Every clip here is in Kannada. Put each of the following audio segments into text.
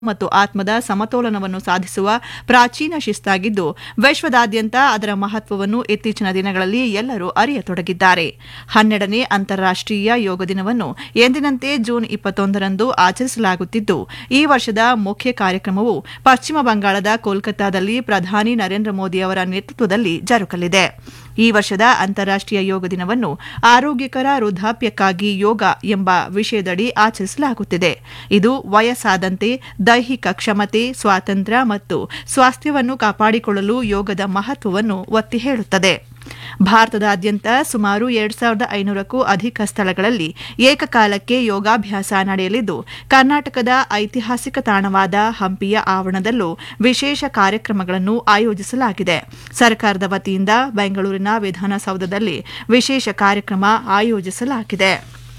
ಮತ್ತು ಆತ್ಮದ ಸಮತೋಲನವನ್ನು ಸಾಧಿಸುವ ಪ್ರಾಚೀನ ಶಿಸ್ತಾಗಿದ್ದು ವಿಶ್ವದಾದ್ಯಂತ ಅದರ ಮಹತ್ವವನ್ನು ಇತ್ತೀಚಿನ ದಿನಗಳಲ್ಲಿ ಎಲ್ಲರೂ ಅರಿಯತೊಡಗಿದ್ದಾರೆ ಹನ್ನೆರಡನೇ ಅಂತಾರಾಷ್ಟೀಯ ಯೋಗ ದಿನವನ್ನು ಎಂದಿನಂತೆ ಜೂನ್ ಇಪ್ಪತ್ತೊಂದರಂದು ಆಚರಿಸಲಾಗುತ್ತಿದ್ದು ಈ ವರ್ಷದ ಮುಖ್ಯ ಕಾರ್ಯಕ್ರಮವು ಪಶ್ಚಿಮ ಬಂಗಾಳದ ಕೋಲ್ಕತ್ತಾದಲ್ಲಿ ಪ್ರಧಾನಿ ನರೇಂದ್ರ ಮೋದಿ ಅವರ ನೇತೃತ್ವದಲ್ಲಿ ಜರುಗಲಿದೆ ಈ ವರ್ಷದ ಅಂತಾರಾಷ್ಟೀಯ ಯೋಗ ದಿನವನ್ನು ಆರೋಗ್ಯಕರ ವೃದ್ಧಾಪ್ಯಕ್ಕಾಗಿ ಯೋಗ ಎಂಬ ವಿಷಯದಡಿ ಆಚರಿಸಲಾಗುತ್ತಿದೆ ಇದು ವಯಸ್ಸಾದಂತೆ ದೈಹಿಕ ಕ್ಷಮತೆ ಸ್ವಾತಂತ್ರ್ಯ ಮತ್ತು ಸ್ವಾಸ್ಥ್ಯವನ್ನು ಕಾಪಾಡಿಕೊಳ್ಳಲು ಯೋಗದ ಮಹತ್ವವನ್ನು ಒತ್ತಿ ಹೇಳುತ್ತದೆ ಭಾರತದಾದ್ಯಂತ ಸುಮಾರು ಎರಡ್ ಸಾವಿರದ ಐನೂರಕ್ಕೂ ಅಧಿಕ ಸ್ಥಳಗಳಲ್ಲಿ ಏಕಕಾಲಕ್ಕೆ ಯೋಗಾಭ್ಯಾಸ ನಡೆಯಲಿದ್ದು ಕರ್ನಾಟಕದ ಐತಿಹಾಸಿಕ ತಾಣವಾದ ಹಂಪಿಯ ಆವರಣದಲ್ಲೂ ವಿಶೇಷ ಕಾರ್ಯಕ್ರಮಗಳನ್ನು ಆಯೋಜಿಸಲಾಗಿದೆ ಸರ್ಕಾರದ ವತಿಯಿಂದ ಬೆಂಗಳೂರಿನ ವಿಧಾನಸೌಧದಲ್ಲಿ ವಿಶೇಷ ಕಾರ್ಯಕ್ರಮ ಆಯೋಜಿಸಲಾಗಿದೆ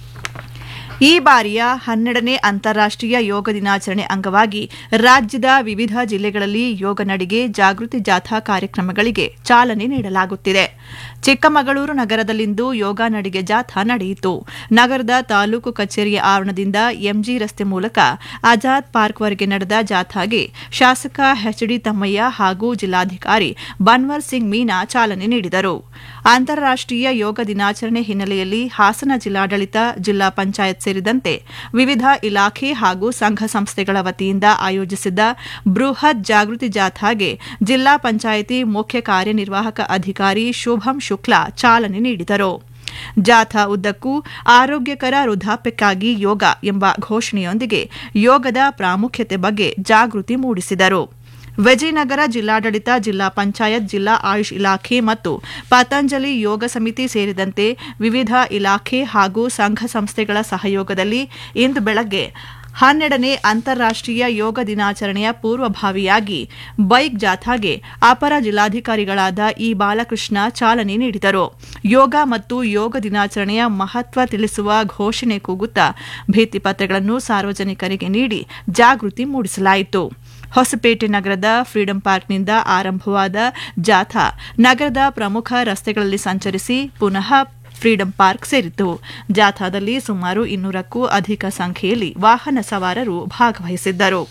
ಈ ಬಾರಿಯ ಹನ್ನೆರಡನೇ ಅಂತಾರಾಷ್ಟೀಯ ಯೋಗ ದಿನಾಚರಣೆ ಅಂಗವಾಗಿ ರಾಜ್ಯದ ವಿವಿಧ ಜಿಲ್ಲೆಗಳಲ್ಲಿ ಯೋಗ ನಡಿಗೆ ಜಾಗೃತಿ ಜಾಥಾ ಕಾರ್ಯಕ್ರಮಗಳಿಗೆ ಚಾಲನೆ ನೀಡಲಾಗುತ್ತಿದೆ ಚಿಕ್ಕಮಗಳೂರು ನಗರದಲ್ಲಿಂದು ಯೋಗ ನಡಿಗೆ ಜಾಥಾ ನಡೆಯಿತು ನಗರದ ತಾಲೂಕು ಕಚೇರಿಯ ಆವರಣದಿಂದ ಎಂಜಿ ರಸ್ತೆ ಮೂಲಕ ಆಜಾದ್ ಪಾರ್ಕ್ವರೆಗೆ ನಡೆದ ಜಾಥಾಗೆ ಶಾಸಕ ಎಚ್ಡಿ ತಮ್ಮಯ್ಯ ಹಾಗೂ ಜಿಲ್ಲಾಧಿಕಾರಿ ಬನ್ವರ್ ಸಿಂಗ್ ಮೀನಾ ಚಾಲನೆ ನೀಡಿದರು ಅಂತಾರಾಷ್ಟೀಯ ಯೋಗ ದಿನಾಚರಣೆ ಹಿನ್ನೆಲೆಯಲ್ಲಿ ಹಾಸನ ಜಿಲ್ಲಾಡಳಿತ ಜಿಲ್ಲಾ ಪಂಚಾಯತ್ ಸೇರಿದಂತೆ ವಿವಿಧ ಇಲಾಖೆ ಹಾಗೂ ಸಂಘ ಸಂಸ್ಥೆಗಳ ವತಿಯಿಂದ ಆಯೋಜಿಸಿದ್ದ ಬೃಹತ್ ಜಾಗೃತಿ ಜಾಥಾಗೆ ಜಿಲ್ಲಾ ಪಂಚಾಯಿತಿ ಮುಖ್ಯ ಕಾರ್ಯನಿರ್ವಾಹಕ ಅಧಿಕಾರಿ ಶುಭಂ ಶುಕ್ಲಾ ಚಾಲನೆ ನೀಡಿದರು ಜಾಥಾ ಉದ್ದಕ್ಕೂ ಆರೋಗ್ಯಕರ ವೃದ್ಧಾಪ್ಯಕ್ಕಾಗಿ ಯೋಗ ಎಂಬ ಘೋಷಣೆಯೊಂದಿಗೆ ಯೋಗದ ಪ್ರಾಮುಖ್ಯತೆ ಬಗ್ಗೆ ಜಾಗೃತಿ ಮೂಡಿಸಿದರು ವಿಜಯನಗರ ಜಿಲ್ಲಾಡಳಿತ ಜಿಲ್ಲಾ ಪಂಚಾಯತ್ ಜಿಲ್ಲಾ ಆಯುಷ್ ಇಲಾಖೆ ಮತ್ತು ಪತಂಜಲಿ ಯೋಗ ಸಮಿತಿ ಸೇರಿದಂತೆ ವಿವಿಧ ಇಲಾಖೆ ಹಾಗೂ ಸಂಘ ಸಂಸ್ಥೆಗಳ ಸಹಯೋಗದಲ್ಲಿ ಇಂದು ಬೆಳಗ್ಗೆ ಹನ್ನೆರಡನೇ ಅಂತಾರಾಷ್ಟೀಯ ಯೋಗ ದಿನಾಚರಣೆಯ ಪೂರ್ವಭಾವಿಯಾಗಿ ಬೈಕ್ ಜಾಥಾಗೆ ಅಪರ ಜಿಲ್ಲಾಧಿಕಾರಿಗಳಾದ ಇ ಬಾಲಕೃಷ್ಣ ಚಾಲನೆ ನೀಡಿದರು ಯೋಗ ಮತ್ತು ಯೋಗ ದಿನಾಚರಣೆಯ ಮಹತ್ವ ತಿಳಿಸುವ ಘೋಷಣೆ ಕೂಗುತ್ತಾ ಭಿತ್ತಿಪತ್ರಗಳನ್ನು ಸಾರ್ವಜನಿಕರಿಗೆ ನೀಡಿ ಜಾಗೃತಿ ಮೂಡಿಸಲಾಯಿತು ಹೊಸಪೇಟೆ ನಗರದ ಫ್ರೀಡಂ ಪಾರ್ಕ್ನಿಂದ ಆರಂಭವಾದ ಜಾಥಾ ನಗರದ ಪ್ರಮುಖ ರಸ್ತೆಗಳಲ್ಲಿ ಸಂಚರಿಸಿ ಪುನಃ ಫ್ರೀಡಂ ಪಾರ್ಕ್ ಸೇರಿತು ಜಾಥಾದಲ್ಲಿ ಸುಮಾರು ಇನ್ನೂರಕ್ಕೂ ಅಧಿಕ ಸಂಖ್ಯೆಯಲ್ಲಿ ವಾಹನ ಸವಾರರು ಭಾಗವಹಿಸಿದ್ದರು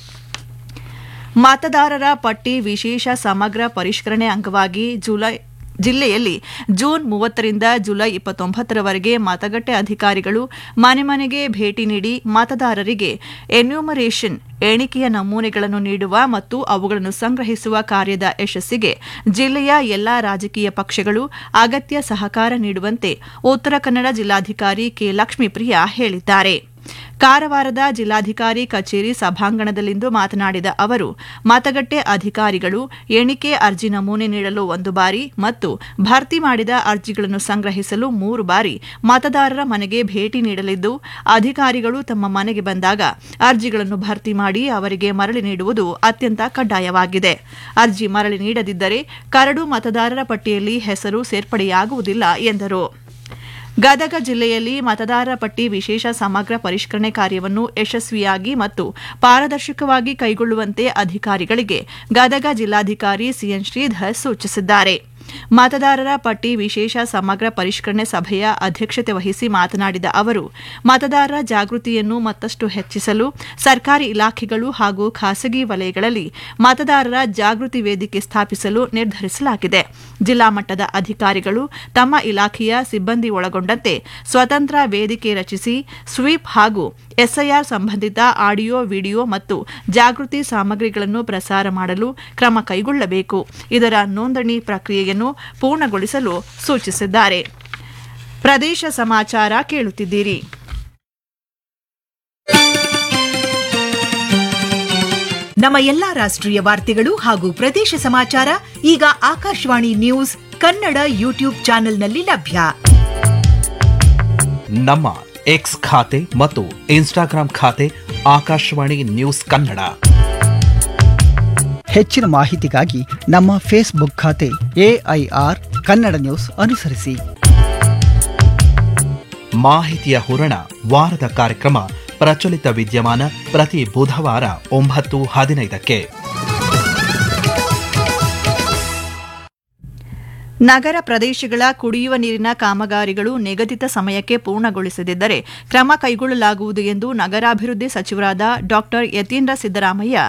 ಮತದಾರರ ಪಟ್ಟಿ ವಿಶೇಷ ಸಮಗ್ರ ಪರಿಷ್ಕರಣೆ ಅಂಗವಾಗಿ ಜುಲೈ ಜಿಲ್ಲೆಯಲ್ಲಿ ಜೂನ್ ಮೂವತ್ತರಿಂದ ಜುಲೈ ಇಪ್ಪತ್ತೊಂಬತ್ತರವರೆಗೆ ಮತಗಟ್ಟೆ ಅಧಿಕಾರಿಗಳು ಮನೆ ಮನೆಗೆ ಭೇಟಿ ನೀಡಿ ಮತದಾರರಿಗೆ ಎನ್ಯೂಮರೇಷನ್ ಎಣಿಕೆಯ ನಮೂನೆಗಳನ್ನು ನೀಡುವ ಮತ್ತು ಅವುಗಳನ್ನು ಸಂಗ್ರಹಿಸುವ ಕಾರ್ಯದ ಯಶಸ್ಸಿಗೆ ಜಿಲ್ಲೆಯ ಎಲ್ಲಾ ರಾಜಕೀಯ ಪಕ್ಷಗಳು ಅಗತ್ಯ ಸಹಕಾರ ನೀಡುವಂತೆ ಉತ್ತರ ಕನ್ನಡ ಜಿಲ್ಲಾಧಿಕಾರಿ ಕೆ ಲಕ್ಷ್ಮೀಪ್ರಿಯಾ ಹೇಳಿದ್ದಾರೆ ಕಾರವಾರದ ಜಿಲ್ಲಾಧಿಕಾರಿ ಕಚೇರಿ ಸಭಾಂಗಣದಲ್ಲಿಂದು ಮಾತನಾಡಿದ ಅವರು ಮತಗಟ್ಟೆ ಅಧಿಕಾರಿಗಳು ಎಣಿಕೆ ಅರ್ಜಿ ನಮೂನೆ ನೀಡಲು ಒಂದು ಬಾರಿ ಮತ್ತು ಭರ್ತಿ ಮಾಡಿದ ಅರ್ಜಿಗಳನ್ನು ಸಂಗ್ರಹಿಸಲು ಮೂರು ಬಾರಿ ಮತದಾರರ ಮನೆಗೆ ಭೇಟಿ ನೀಡಲಿದ್ದು ಅಧಿಕಾರಿಗಳು ತಮ್ಮ ಮನೆಗೆ ಬಂದಾಗ ಅರ್ಜಿಗಳನ್ನು ಭರ್ತಿ ಮಾಡಿ ಅವರಿಗೆ ಮರಳಿ ನೀಡುವುದು ಅತ್ಯಂತ ಕಡ್ಡಾಯವಾಗಿದೆ ಅರ್ಜಿ ಮರಳಿ ನೀಡದಿದ್ದರೆ ಕರಡು ಮತದಾರರ ಪಟ್ಟಿಯಲ್ಲಿ ಹೆಸರು ಸೇರ್ಪಡೆಯಾಗುವುದಿಲ್ಲ ಎಂದರು ಗದಗ ಜಿಲ್ಲೆಯಲ್ಲಿ ಮತದಾರರ ಪಟ್ಟಿ ವಿಶೇಷ ಸಮಗ್ರ ಪರಿಷ್ಕರಣೆ ಕಾರ್ಯವನ್ನು ಯಶಸ್ವಿಯಾಗಿ ಮತ್ತು ಪಾರದರ್ಶಕವಾಗಿ ಕೈಗೊಳ್ಳುವಂತೆ ಅಧಿಕಾರಿಗಳಿಗೆ ಗದಗ ಜಿಲ್ಲಾಧಿಕಾರಿ ಸಿಎನ್ ಶ್ರೀಧರ್ ಸೂಚಿಸಿದ್ದಾರೆ ಮತದಾರರ ಪಟ್ಟಿ ವಿಶೇಷ ಸಮಗ್ರ ಪರಿಷ್ಕರಣೆ ಸಭೆಯ ಅಧ್ಯಕ್ಷತೆ ವಹಿಸಿ ಮಾತನಾಡಿದ ಅವರು ಮತದಾರರ ಜಾಗೃತಿಯನ್ನು ಮತ್ತಷ್ಟು ಹೆಚ್ಚಿಸಲು ಸರ್ಕಾರಿ ಇಲಾಖೆಗಳು ಹಾಗೂ ಖಾಸಗಿ ವಲಯಗಳಲ್ಲಿ ಮತದಾರರ ಜಾಗೃತಿ ವೇದಿಕೆ ಸ್ಥಾಪಿಸಲು ನಿರ್ಧರಿಸಲಾಗಿದೆ ಜಿಲ್ಲಾ ಮಟ್ಟದ ಅಧಿಕಾರಿಗಳು ತಮ್ಮ ಇಲಾಖೆಯ ಸಿಬ್ಬಂದಿ ಒಳಗೊಂಡಂತೆ ಸ್ವತಂತ್ರ ವೇದಿಕೆ ರಚಿಸಿ ಸ್ವೀಪ್ ಹಾಗೂ ಎಸ್ಐಆರ್ ಸಂಬಂಧಿತ ಆಡಿಯೋ ವಿಡಿಯೋ ಮತ್ತು ಜಾಗೃತಿ ಸಾಮಗ್ರಿಗಳನ್ನು ಪ್ರಸಾರ ಮಾಡಲು ಕ್ರಮ ಕೈಗೊಳ್ಳಬೇಕು ಇದರ ನೋಂದಣಿ ಪ್ರಕ್ರಿಯೆಯನ್ನು ಪೂರ್ಣಗೊಳಿಸಲು ಸೂಚಿಸಿದ್ದಾರೆ ಪ್ರದೇಶ ಸಮಾಚಾರ ಕೇಳುತ್ತಿದ್ದೀರಿ ನಮ್ಮ ಎಲ್ಲಾ ರಾಷ್ಟ್ರೀಯ ವಾರ್ತೆಗಳು ಹಾಗೂ ಪ್ರದೇಶ ಸಮಾಚಾರ ಈಗ ಆಕಾಶವಾಣಿ ನ್ಯೂಸ್ ಕನ್ನಡ ಯೂಟ್ಯೂಬ್ ಚಾನೆಲ್ನಲ್ಲಿ ಲಭ್ಯ ನಮ್ಮ ಎಕ್ಸ್ ಖಾತೆ ಮತ್ತು ಇನ್ಸ್ಟಾಗ್ರಾಂ ಖಾತೆ ಆಕಾಶವಾಣಿ ನ್ಯೂಸ್ ಕನ್ನಡ ಹೆಚ್ಚಿನ ಮಾಹಿತಿಗಾಗಿ ನಮ್ಮ ಫೇಸ್ಬುಕ್ ಖಾತೆ ಎಐಆರ್ ಕನ್ನಡ ನ್ಯೂಸ್ ಅನುಸರಿಸಿ ಮಾಹಿತಿಯ ಹೂರಣ ವಾರದ ಕಾರ್ಯಕ್ರಮ ಪ್ರಚಲಿತ ವಿದ್ಯಮಾನ ಪ್ರತಿ ಬುಧವಾರ ಒಂಬತ್ತು ಹದಿನೈದಕ್ಕೆ ನಗರ ಪ್ರದೇಶಗಳ ಕುಡಿಯುವ ನೀರಿನ ಕಾಮಗಾರಿಗಳು ನಿಗದಿತ ಸಮಯಕ್ಕೆ ಪೂರ್ಣಗೊಳಿಸದಿದ್ದರೆ ಕ್ರಮ ಕೈಗೊಳ್ಳಲಾಗುವುದು ಎಂದು ನಗರಾಭಿವೃದ್ಧಿ ಸಚಿವರಾದ ಡಾ ಯತೀಂದ್ರ ಸಿದ್ದರಾಮಯ್ಯ